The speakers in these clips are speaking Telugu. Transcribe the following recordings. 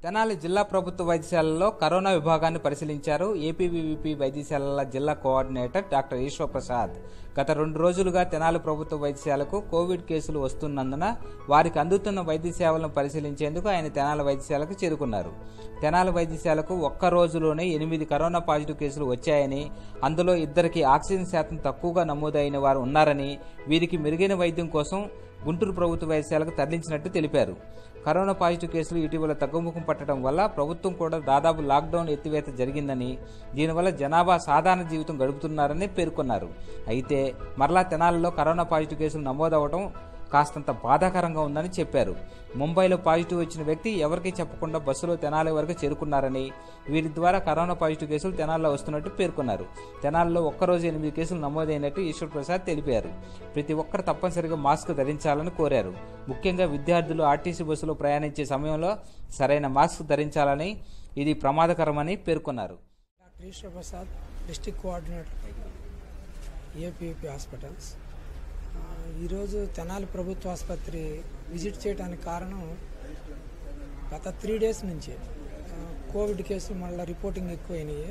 తెనాలి జిల్లా ప్రభుత్వ వైద్యశాలలో కరోనా విభాగాన్ని పరిశీలించారు ఏపీవీవీపీ వైద్యశాలల జిల్లా కోఆర్డినేటర్ డాక్టర్ ఈశ్వర్ ప్రసాద్ గత రెండు రోజులుగా తెనాలి ప్రభుత్వ వైద్యశాలకు కోవిడ్ కేసులు వస్తున్నందున వారికి అందుతున్న వైద్య సేవలను పరిశీలించేందుకు ఆయన తెనాలి వైద్యశాలకు చేరుకున్నారు తెనాలి వైద్యశాలకు ఒక్క రోజులోనే ఎనిమిది కరోనా పాజిటివ్ కేసులు వచ్చాయని అందులో ఇద్దరికి ఆక్సిజన్ శాతం తక్కువగా నమోదైన వారు ఉన్నారని వీరికి మెరుగైన వైద్యం కోసం గుంటూరు ప్రభుత్వ వైద్యశాలకు తరలించినట్టు తెలిపారు కరోనా పాజిటివ్ కేసులు ఇటీవల తగ్గుముఖం పట్టడం వల్ల ప్రభుత్వం కూడా దాదాపు లాక్డౌన్ ఎత్తివేత జరిగిందని దీనివల్ల జనాభా సాధారణ జీవితం గడుపుతున్నారని పేర్కొన్నారు అయితే మరలా తెనాలిలో కరోనా పాజిటివ్ కేసులు నమోదవడం కాస్తంత బాధాకరంగా ఉందని చెప్పారు ముంబైలో పాజిటివ్ వచ్చిన వ్యక్తి ఎవరికీ చెప్పకుండా బస్సులో తెనాలి వరకు చేరుకున్నారని వీరి ద్వారా కరోనా పాజిటివ్ కేసులు తెనాలిలో వస్తున్నట్టు పేర్కొన్నారు తెనాలిలో ఒక్కరోజు ఎనిమిది కేసులు నమోదైనట్టు ఈశ్వర్ ప్రసాద్ తెలిపారు ప్రతి ఒక్కరు తప్పనిసరిగా మాస్క్ ధరించాలని కోరారు ముఖ్యంగా విద్యార్థులు ఆర్టీసీ బస్సులో ప్రయాణించే సమయంలో సరైన మాస్క్ ధరించాలని ఇది ప్రమాదకరమని పేర్కొన్నారు doctor Eshwar Prasad district coordinator APP hospitals ఆ, ఈరోజు తెనాలి ప్రభుత్వ ఆసుపత్రి విజిట్ చేయడానికి కారణం గత త్రీ డేస్ నుంచి ఆ, కోవిడ్ కేసులు మళ్ళీ రిపోర్టింగ్ ఎక్కువైనాయి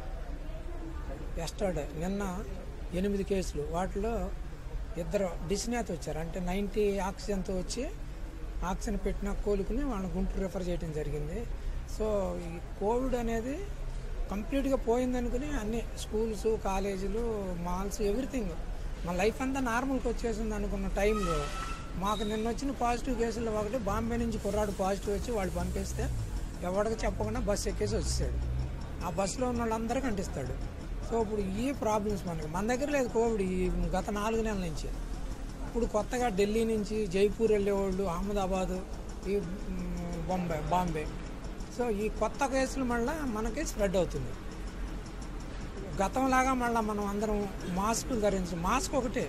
ఎస్టర్డే నిన్న ఎనిమిది కేసులు వాటిలో ఇద్దరు డిస్నేత వచ్చారు అంటే నైంటీ ఆక్సిజన్తో వచ్చి ఆక్సిజన్ పెట్టిన కోలుకుని వాళ్ళని గుంటూరు రిఫర్ చేయడం జరిగింది సో ఈ కోవిడ్ అనేది కంప్లీట్గా పోయిందనుకుని అన్ని స్కూల్స్ కాలేజీలు మాల్స్ ఎవ్రీథింగ్ మా లైఫ్ అంతా నార్మల్కి వచ్చేసింది అనుకున్న టైంలో మాకు నిన్న వచ్చిన పాజిటివ్ కేసుల్లో ఒకటి బాంబే నుంచి కుర్రాడు పాజిటివ్ వచ్చి వాళ్ళు పంపిస్తే ఎవరికి చెప్పకుండా బస్సు ఎక్కేసి వచ్చేసాడు ఆ బస్సులో ఉన్న వాళ్ళందరికీ అంటిస్తాడు సో ఇప్పుడు ఈ ప్రాబ్లమ్స్ మనకి మన దగ్గర లేదు కోవిడ్ ఈ గత నాలుగు నెలల నుంచి ఇప్పుడు కొత్తగా ఢిల్లీ నుంచి జైపూర్ వెళ్ళేవాళ్ళు అహ్మదాబాద్ ఈ మ్, బొంబే బాంబే సో ఈ కొత్త కేసులు మళ్ళీ మనకి స్ప్రెడ్ అవుతుంది గతంలాగా మళ్ళీ మనం అందరం మాస్కులు ధరించు మాస్క్ ఒకటే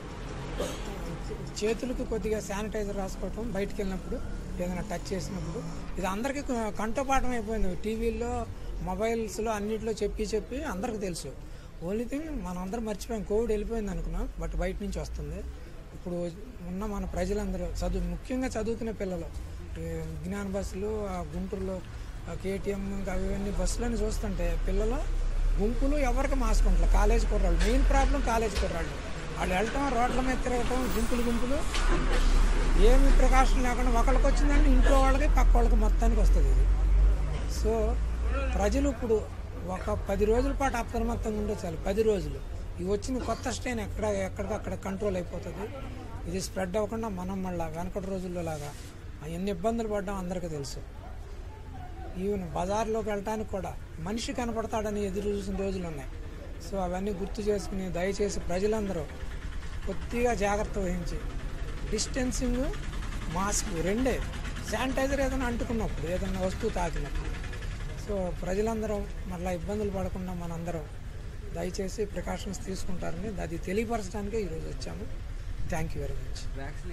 చేతులకు కొద్దిగా శానిటైజర్ రాసుకోవటం బయటికి వెళ్ళినప్పుడు ఏదైనా టచ్ చేసినప్పుడు ఇది అందరికీ కొ- కంఠపాఠం అయిపోయింది టీవీల్లో మొబైల్స్లో అన్నిట్లో చెప్పి చెప్పి అందరికీ తెలుసు ఓన్లీ థింగ్ మనం అందరం మర్చిపోయాం కోవిడ్ వెళ్ళిపోయింది అనుకున్నాం బట్ బయట నుంచి వస్తుంది ఇప్పుడు ఉన్న మన ప్రజలందరూ చదువు ముఖ్యంగా చదువుకునే పిల్లలు ఈ విజ్ఞాన బస్సులు ఆ గుంటూరులో కేటీఎం ఇంకా అవన్నీ బస్సులని చూస్తుంటే పిల్లలు గుంపులు ఎవరికి మాస్క్ ఉండలేదు కాలేజ్ కుర్రాళ్ళు మెయిన్ ప్రాబ్లం కాలేజ్ కుర్రాళ్ళు వాళ్ళు వెళ్ళటం రోడ్ల మీద తిరగటం గుంపులు గుంపులు ఏమి ప్రికాషన్ లేకుండా ఒకళ్ళకి వచ్చిందంటే ఇంట్లో వాళ్ళకి పక్క వాళ్ళకి మొత్తానికి వస్తుంది ఇది సో ప్రజలు ఇప్పుడు ఒక పది రోజుల పాటు అప్రమత్తంగా ఉండే చాలు పది రోజులు ఈ వచ్చిన కొత్త స్ట్రెయిన్ ఎక్కడ ఎక్కడికక్కడ కంట్రోల్ అయిపోతుంది ఇది స్ప్రెడ్ అవ్వకుండా మనం మళ్ళీ వెనకటి రోజుల్లో లాగా ఎన్ని ఇబ్బందులు పడ్డాం అందరికీ తెలుసు ఈవెన్ బజార్లోకి వెళ్ళటానికి కూడా మనిషి కనపడతాడని ఎదురు చూసిన రోజులు ఉన్నాయి సో అవన్నీ గుర్తు చేసుకుని దయచేసి ప్రజలందరూ కొద్దిగా జాగ్రత్త వహించి డిస్టెన్సింగ్ మాస్క్ రెండే శానిటైజర్ ఏదైనా అంటుకున్నప్పుడు ఏదైనా వస్తువు తాకినప్పుడు సో ప్రజలందరం మళ్ళీ ఇబ్బందులు పడకుండా మనందరం దయచేసి ప్రికాషన్స్ తీసుకుంటారని అది తెలియపరచడానికే ఈరోజు వచ్చాము థ్యాంక్ యూ వెరీ మచ్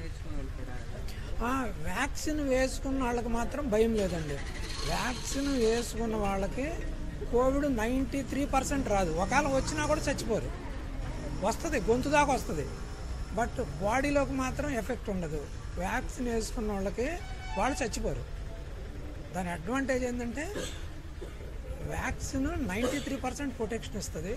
ఆ, వ్యాక్సిన్ వేసుకున్న వాళ్ళకి మాత్రం భయం లేదండి వ్యాక్సిన్ వేసుకున్న వాళ్ళకి కోవిడ్ నైంటీ త్రీ పర్సెంట్ రాదు ఒకవేళ వచ్చినా కూడా చచ్చిపోరు వస్తుంది గొంతు దాకా వస్తుంది బట్ బాడీలోకి మాత్రం ఎఫెక్ట్ ఉండదు వ్యాక్సిన్ వేసుకున్న వాళ్ళకి వాళ్ళు చచ్చిపోరు దాని అడ్వాంటేజ్ ఏంటంటే vaccine ninety three percent protection ఇస్తుంది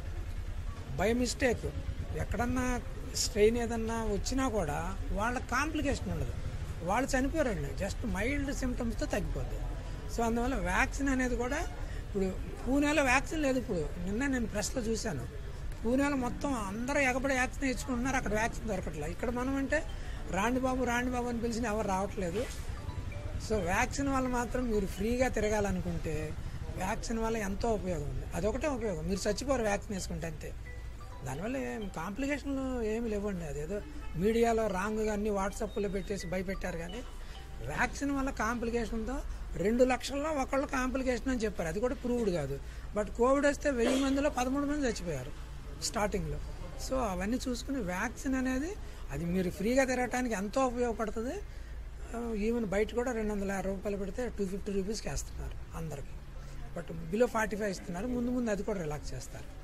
బై మిస్టేక్ ఎక్కడన్నా స్ట్రెయిన్ ఏదన్నా వచ్చినా కూడా వాళ్ళ కాంప్లికేషన్ ఉండదు వాళ్ళు చనిపోరండి జస్ట్ మైల్డ్ సిమ్టమ్స్తో తగ్గిపోద్ది సో అందువల్ల వ్యాక్సిన్ అనేది కూడా ఇప్పుడు పూణేలో వ్యాక్సిన్ లేదు ఇప్పుడు నిన్న నేను ప్రెస్లో చూశాను పూణేలో మొత్తం అందరూ ఎగబడి వ్యాక్సిన్ ఇచ్చుకుంటున్నారు అక్కడ వ్యాక్సిన్ దొరకట్లేదు ఇక్కడ మనం అంటే రాండి బాబు రాండి బాబు అని పిలిచిన ఎవరు రావట్లేదు సో వ్యాక్సిన్ వల్ల మాత్రం మీరు ఫ్రీగా తిరగాలనుకుంటే వ్యాక్సిన్ వల్ల ఎంతో ఉపయోగం ఉంది అదొకటే ఉపయోగం మీరు చచ్చిపోరు వ్యాక్సిన్ వేసుకుంటే అంతే దానివల్ల ఏం కాంప్లికేషన్లు ఏమి లేవండి అదేదో మీడియాలో రాంగ్గా అన్ని వాట్సాప్లో పెట్టేసి భయపెట్టారు కానీ వ్యాక్సిన్ వల్ల కాంప్లికేషన్తో రెండు లక్షల్లో ఒకళ్ళు కాంప్లికేషన్ అని చెప్పారు అది కూడా ప్రూవ్డ్ కాదు బట్ కోవిడ్ వస్తే వెయ్యి మందిలో పదమూడు మంది చచ్చిపోయారు స్టార్టింగ్లో సో అవన్నీ చూసుకుని వ్యాక్సిన్ అనేది అది మీరు ఫ్రీగా తిరగటానికి ఎంతో ఉపయోగపడుతుంది ఈవెన్ బయట కూడా రెండు వందల యాభై రూపాయలు పెడితే టూ ఫిఫ్టీ రూపీస్కి వేస్తున్నారు అందరికి బట్ బిలో ఫార్టీ ఫైవ్ ఇస్తున్నారు ముందు ముందు అది కూడా రిలాక్స్ చేస్తారు